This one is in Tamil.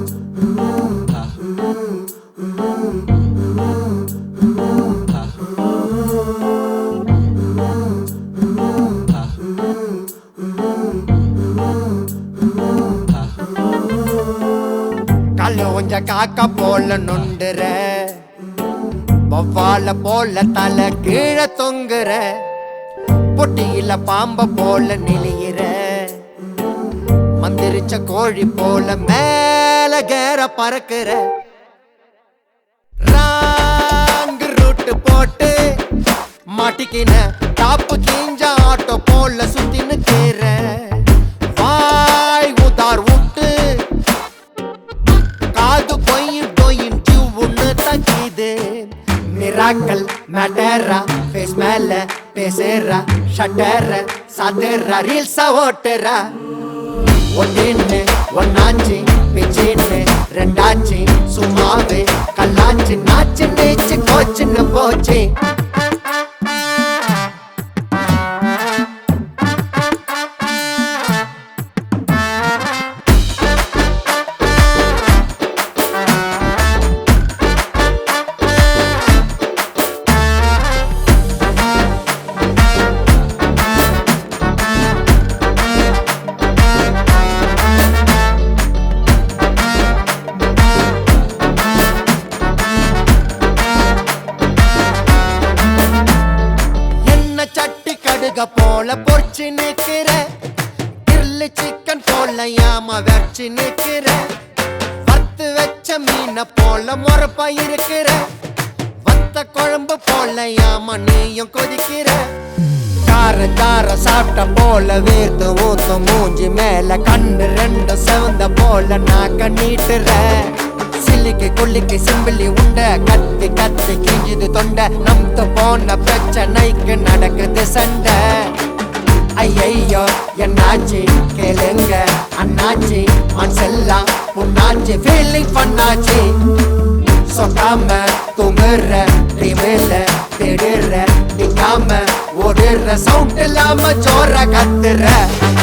கல்லு கொஞ்ச காக்க போல நொண்டுற வவ்வால போல தலை கீழே தொங்குற பொட்டியில பாம்ப போல நெளியிற மந்திரிச்ச கோழி போல மேல கேர பறக்குற ராங்கு ரூட்டு போட்டு மாட்டிக்கின டாப்பு கீஞ்ச ஆட்டோ போல சுத்தின்னு கேற வாய் உதார் விட்டு காது கொயின் கொயின் ஒண்ணு தங்கிது மிராக்கல் மேட்டரா ஃபேஸ் மேல பேசுறா ஷட்டர சாத்துறா ரீல்ஸா ஓட்டுறா ஒன்னு ஒன்னாச்சு பிச்சின்னு ரெண்டாச்சு சும்மாவே கல்லாச்சு நாச்சு நேச்சு கோச்சுன்னு போச்சு என்ன சட்டி கடுக போல பொறிச்சு நிக்கிற கிரில்லு சிக்கன் போல ஏமா வச்சு நிக்கிற வறுத்து வச்ச மீன போல முறப்பா இருக்கிற வத்த குழம்பு போல ஏமா நீயும் கொதிக்கிற கார கார சாப்பிட்ட போல வேர்த்து ஊத்து மூஞ்சி மேல கண்ணு ரெண்டு செவந்த போல நாக்க நீட்டுற சில்லிக்கு குள்ளிக்கு சிம்பிளி உண்ட கத்தி கத்தி கிஞ்சுது தொண்டை நம்து போன பிரச்சனைக்கு நடக்குது சண்டை ஐயையோ என்னாச்சு கேளுங்க அண்ணாச்சி மனசெல்லாம் புண்ணாச்சு ஃபீலிங் பண்ணாச்சு சொல்லாம தூங்குற ரிமேல தேடுற நிக்காம ஓடுற சவுண்ட் இல்லாம சோற கத்துற